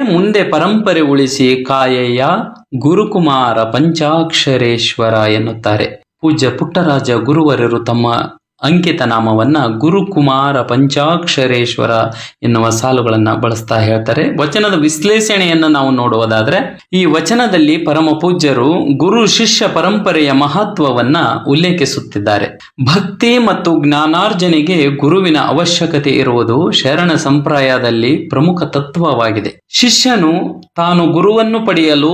ಮುಂದೆ ಪರಂಪರೆ ಉಳಿಸಿ ಕಾಯಯ್ಯ ಗುರುಕುಮಾರ ಪಂಚಾಕ್ಷರೇಶ್ವರ ಎನ್ನುತ್ತಾರೆ ಪೂಜ್ಯ ಪುಟ್ಟರಾಜ ಗುರುವರರು ತಮ್ಮ ಅಂಕಿತ ನಾಮವನ್ನ ಗುರುಕುಮಾರ ಪಂಚಾಕ್ಷರೇಶ್ವರ ಎನ್ನುವ ಸಾಲುಗಳನ್ನ ಬಳಸ್ತಾ ಹೇಳ್ತಾರೆ ವಚನದ ವಿಶ್ಲೇಷಣೆಯನ್ನು ನಾವು ನೋಡುವುದಾದ್ರೆ ಈ ವಚನದಲ್ಲಿ ಪರಮ ಪೂಜ್ಯರು ಗುರು ಶಿಷ್ಯ ಪರಂಪರೆಯ ಮಹತ್ವವನ್ನ ಉಲ್ಲೇಖಿಸುತ್ತಿದ್ದಾರೆ ಭಕ್ತಿ ಮತ್ತು ಜ್ಞಾನಾರ್ಜನೆಗೆ ಗುರುವಿನ ಅವಶ್ಯಕತೆ ಇರುವುದು ಶರಣ ಸಂಪ್ರದಾಯದಲ್ಲಿ ಪ್ರಮುಖ ತತ್ವವಾಗಿದೆ ಶಿಷ್ಯನು ತಾನು ಗುರುವನ್ನು ಪಡೆಯಲು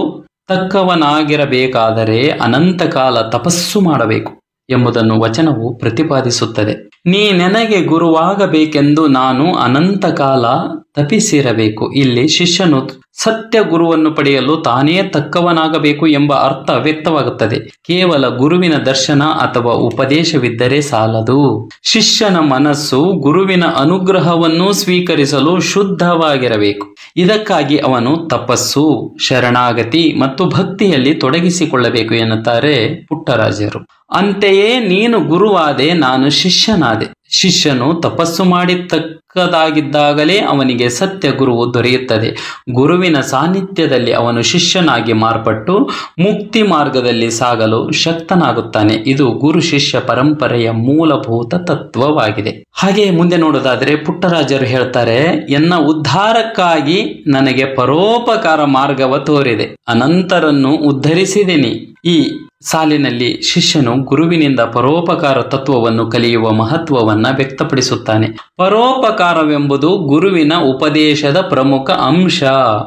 ತಕ್ಕವನಾಗಿರಬೇಕಾದರೆ ಅನಂತಕಾಲ ತಪಸ್ಸು ಮಾಡಬೇಕು ಎಂಬುದನ್ನು ವಚನವು ಪ್ರತಿಪಾದಿಸುತ್ತದೆ ನೀ ನನಗೆ ಗುರುವಾಗಬೇಕೆಂದು ನಾನು ಅನಂತಕಾಲ ತಪಿಸಿರಬೇಕು ಇಲ್ಲಿ ಶಿಷ್ಯನು ಸತ್ಯ ಗುರುವನ್ನು ಪಡೆಯಲು ತಾನೇ ತಕ್ಕವನಾಗಬೇಕು ಎಂಬ ಅರ್ಥ ವ್ಯಕ್ತವಾಗುತ್ತದೆ ಕೇವಲ ಗುರುವಿನ ದರ್ಶನ ಅಥವಾ ಉಪದೇಶವಿದ್ದರೆ ಸಾಲದು ಶಿಷ್ಯನ ಮನಸ್ಸು ಗುರುವಿನ ಅನುಗ್ರಹವನ್ನು ಸ್ವೀಕರಿಸಲು ಶುದ್ಧವಾಗಿರಬೇಕು ಇದಕ್ಕಾಗಿ ಅವನು ತಪಸ್ಸು ಶರಣಾಗತಿ ಮತ್ತು ಭಕ್ತಿಯಲ್ಲಿ ತೊಡಗಿಸಿಕೊಳ್ಳಬೇಕು ಎನ್ನುತ್ತಾರೆ ಪುಟ್ಟರಾಜರು ಅಂತೆಯೇ ನೀನು ಗುರುವಾದೆ ನಾನು ಶಿಷ್ಯನಾದೆ ಶಿಷ್ಯನು ತಪಸ್ಸು ಮಾಡಿ ತಕ್ಕದಾಗಿದ್ದಾಗಲೇ ಅವನಿಗೆ ಸತ್ಯ ಗುರುವು ದೊರೆಯುತ್ತದೆ ಗುರುವಿನ ಸಾನ್ನಿಧ್ಯದಲ್ಲಿ ಅವನು ಶಿಷ್ಯನಾಗಿ ಮಾರ್ಪಟ್ಟು ಮುಕ್ತಿ ಮಾರ್ಗದಲ್ಲಿ ಸಾಗಲು ಶಕ್ತನಾಗುತ್ತಾನೆ ಇದು ಗುರು ಶಿಷ್ಯ ಪರಂಪರೆಯ ಮೂಲಭೂತ ತತ್ವವಾಗಿದೆ ಹಾಗೆ ಮುಂದೆ ನೋಡೋದಾದ್ರೆ ಪುಟ್ಟರಾಜರು ಹೇಳ್ತಾರೆ ಎನ್ನ ಉದ್ಧಾರಕ್ಕಾಗಿ ನನಗೆ ಪರೋಪಕಾರ ಮಾರ್ಗವ ತೋರಿದೆ ಅನಂತರನ್ನು ಉದ್ಧರಿಸಿದೆನಿ ಈ ಸಾಲಿನಲ್ಲಿ ಶಿಷ್ಯನು ಗುರುವಿನಿಂದ ಪರೋಪಕಾರ ತತ್ವವನ್ನು ಕಲಿಯುವ ಮಹತ್ವವನ್ನ ವ್ಯಕ್ತಪಡಿಸುತ್ತಾನೆ ಪರೋಪಕಾರವೆಂಬುದು ಗುರುವಿನ ಉಪದೇಶದ ಪ್ರಮುಖ ಅಂಶ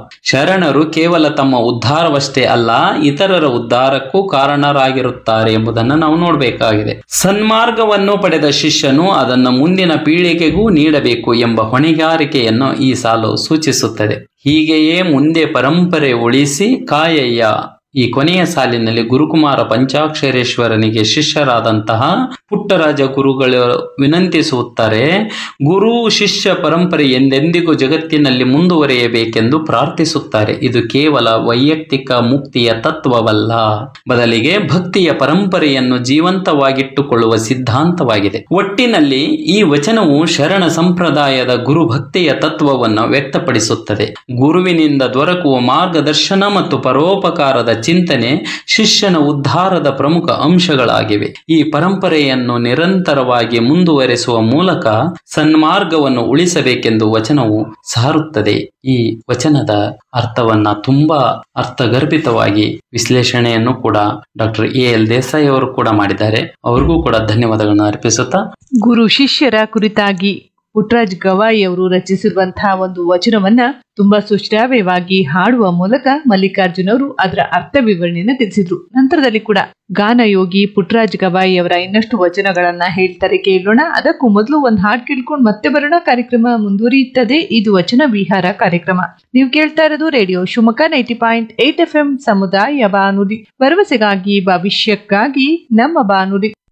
ಶರಣರು ಕೇವಲ ತಮ್ಮ ಉದ್ಧಾರವಷ್ಟೇ ಅಲ್ಲ ಇತರರ ಉದ್ಧಾರಕ್ಕೂ ಕಾರಣರಾಗಿರುತ್ತಾರೆ ಎಂಬುದನ್ನು ನಾವು ನೋಡಬೇಕಾಗಿದೆ ಸನ್ಮಾರ್ಗವನ್ನು ಪಡೆದ ಶಿಷ್ಯನು ಅದನ್ನು ಮುಂದಿನ ಪೀಳಿಗೆಗೂ ನೀಡಬೇಕು ಎಂಬ ಹೊಣೆಗಾರಿಕೆಯನ್ನು ಈ ಸಾಲು ಸೂಚಿಸುತ್ತದೆ ಹೀಗೆಯೇ ಮುಂದೆ ಪರಂಪರೆ ಉಳಿಸಿ ಕಾಯಯ್ಯ ಈ ಕೊನೆಯ ಸಾಲಿನಲ್ಲಿ ಗುರುಕುಮಾರ ಪಂಚಾಕ್ಷರೇಶ್ವರನಿಗೆ ಶಿಷ್ಯರಾದಂತಹ ಪುಟ್ಟರಾಜ ಗುರುಗಳು ವಿನಂತಿಸುತ್ತಾರೆ ಗುರು ಶಿಷ್ಯ ಪರಂಪರೆ ಎಂದೆಂದಿಗೂ ಜಗತ್ತಿನಲ್ಲಿ ಮುಂದುವರಿಯಬೇಕೆಂದು ಪ್ರಾರ್ಥಿಸುತ್ತಾರೆ ಇದು ಕೇವಲ ವೈಯಕ್ತಿಕ ಮುಕ್ತಿಯ ತತ್ವವಲ್ಲ ಬದಲಿಗೆ ಭಕ್ತಿಯ ಪರಂಪರೆಯನ್ನು ಜೀವಂತವಾಗಿಟ್ಟುಕೊಳ್ಳುವ ಸಿದ್ಧಾಂತವಾಗಿದೆ ಒಟ್ಟಿನಲ್ಲಿ ಈ ವಚನವು ಶರಣ ಸಂಪ್ರದಾಯದ ಗುರು ಭಕ್ತಿಯ ತತ್ವವನ್ನು ವ್ಯಕ್ತಪಡಿಸುತ್ತದೆ ಗುರುವಿನಿಂದ ದೊರಕುವ ಮಾರ್ಗದರ್ಶನ ಮತ್ತು ಪರೋಪಕಾರದ ಚಿಂತನೆ ಶಿಷ್ಯನ ಉದ್ಧಾರದ ಪ್ರಮುಖ ಅಂಶಗಳಾಗಿವೆ ಈ ಪರಂಪರೆಯನ್ನು ನಿರಂತರವಾಗಿ ಮುಂದುವರೆಸುವ ಮೂಲಕ ಸನ್ಮಾರ್ಗವನ್ನು ಉಳಿಸಬೇಕೆಂದು ವಚನವು ಸಾರುತ್ತದೆ ಈ ವಚನದ ಅರ್ಥವನ್ನ ತುಂಬಾ ಅರ್ಥಗರ್ಭಿತವಾಗಿ ವಿಶ್ಲೇಷಣೆಯನ್ನು ಕೂಡ ಡಾಕ್ಟರ್ ಎ ಎಲ್ ದೇಸಾಯಿ ಅವರು ಕೂಡ ಮಾಡಿದ್ದಾರೆ ಅವ್ರಿಗೂ ಕೂಡ ಧನ್ಯವಾದಗಳನ್ನು ಅರ್ಪಿಸುತ್ತಾ ಗುರು ಶಿಷ್ಯರ ಕುರಿತಾಗಿ ಪುಟ್ರಾಜ್ ಗವಾಯಿ ಅವರು ರಚಿಸಿರುವಂತಹ ಒಂದು ವಚನವನ್ನ ತುಂಬಾ ಸುಶ್ರಾವ್ಯವಾಗಿ ಹಾಡುವ ಮೂಲಕ ಮಲ್ಲಿಕಾರ್ಜುನ್ ಅವರು ಅದರ ಅರ್ಥ ವಿವರಣೆಯನ್ನ ತಿಳಿಸಿದ್ರು ನಂತರದಲ್ಲಿ ಕೂಡ ಗಾನಯೋಗಿ ಪುಟ್ರಾಜ್ ಗವಾಯಿ ಅವರ ಇನ್ನಷ್ಟು ವಚನಗಳನ್ನ ಹೇಳ್ತಾರೆ ಕೇಳೋಣ ಅದಕ್ಕೂ ಮೊದಲು ಒಂದು ಹಾಡು ಕೇಳ್ಕೊಂಡು ಮತ್ತೆ ಬರೋಣ ಕಾರ್ಯಕ್ರಮ ಮುಂದುವರಿಯುತ್ತದೆ ಇದು ವಚನ ವಿಹಾರ ಕಾರ್ಯಕ್ರಮ ನೀವು ಕೇಳ್ತಾ ಇರೋದು radio Shivamogga ninety point eight F M ಸಮುದಾಯ ಬಾನುಲಿ ಭರವಸೆಗಾಗಿ ಭವಿಷ್ಯಕ್ಕಾಗಿ ನಮ್ಮ ಬಾನುಲಿ